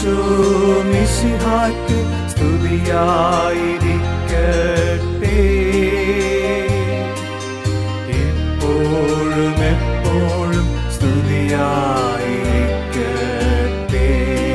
ഈശോ മിശിഹായ്ക്ക് സ്തുതിയായിരിക്കട്ടെ എപ്പോഴും എപ്പോഴും സ്തുതിയായിരിക്കട്ടെ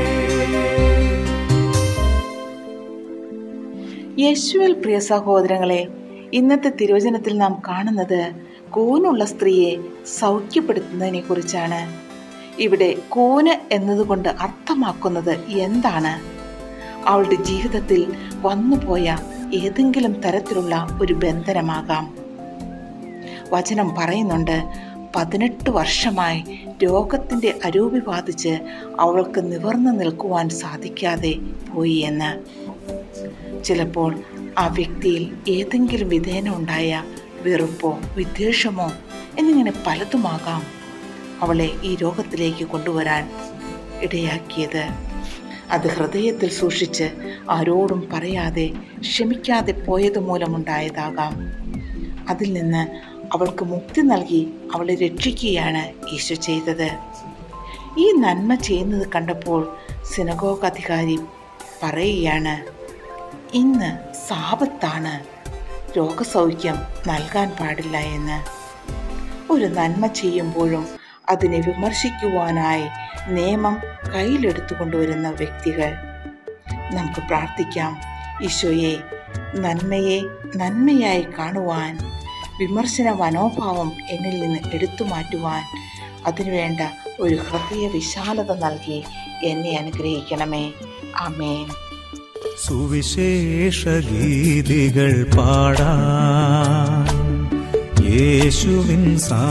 യേശുവിൽ പ്രിയ സഹോദരങ്ങളെ ഇന്നത്തെ തിരുവചനത്തിൽ നാം കാണുന്നത് കൂനുള്ള സ്ത്രീയെ സൗഖ്യപ്പെടുത്തുന്നതിനെ കുറിച്ചാണ് ഇവിടെ കൂന് എന്നതുകൊണ്ട് അർത്ഥമാക്കുന്നത് എന്താണ് അവളുടെ ജീവിതത്തിൽ വന്നുപോയ ഏതെങ്കിലും തരത്തിലുള്ള ഒരു ബന്ധനമാകാം വചനം പറയുന്നുണ്ട് പതിനെട്ട് വർഷമായി രോഗത്തിൻ്റെ അരൂപി ബാധിച്ച് അവൾക്ക് നിവർന്നു നിൽക്കുവാൻ സാധിക്കാതെ പോയി എന്ന് ചിലപ്പോൾ ആ വ്യക്തിയിൽ ഏതെങ്കിലും വിധേന ഉണ്ടായ വെറുപ്പോ വിദ്വേഷമോ എന്നിങ്ങനെ പലതുമാകാം അവളെ ഈ രോഗത്തിലേക്ക് കൊണ്ടുവരാൻ ഇടയാക്കിയത് അത് ഹൃദയത്തിൽ സൂക്ഷിച്ച് ആരോടും പറയാതെ ക്ഷമിക്കാതെ പോയത് മൂലമുണ്ടായതാകാം അതിൽ നിന്ന് അവൾക്ക് മുക്തി നൽകി അവളെ രക്ഷിക്കുകയാണ് ഈശോ ചെയ്തത് ഈ നന്മ ചെയ്യുന്നത് കണ്ടപ്പോൾ സിനഗോഗ് അധികാരി പറയുകയാണ് ഇന്ന് സാപത്താണ് രോഗസൗഖ്യം നൽകാൻ പാടില്ല എന്ന് ഒരു നന്മ ചെയ്യുമ്പോഴും അതിനെ വിമർശിക്കുവാനായി നിയമം കയ്യിലെടുത്തു കൊണ്ടുവരുന്ന വ്യക്തികൾ നമുക്ക് പ്രാർത്ഥിക്കാം ഈശോയെ നന്മയെ നന്മയായി കാണുവാൻ വിമർശന മനോഭാവം എന്നിൽ നിന്ന് എടുത്തു മാറ്റുവാൻ അതിനുവേണ്ട ഒരു ഹൃദയ വിശാലത നൽകി എന്നെ അനുഗ്രഹിക്കണമേ ആമേൻ സുവിശേഷ ഗീതികൾ പാടാൻ യേശുവിൻ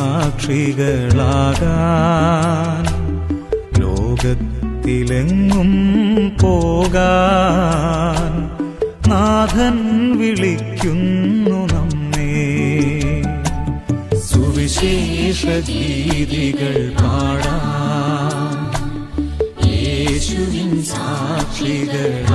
സാക്ഷികളാകാൻ ലോകത്തിലെങ്ങും പോകാൻ നാഥൻ വിളിക്കുന്നു നമ്മെ സുവിശേഷ ഗീതികൾ പാടാൻ യേശുവിൻ സാക്ഷികളാകാൻ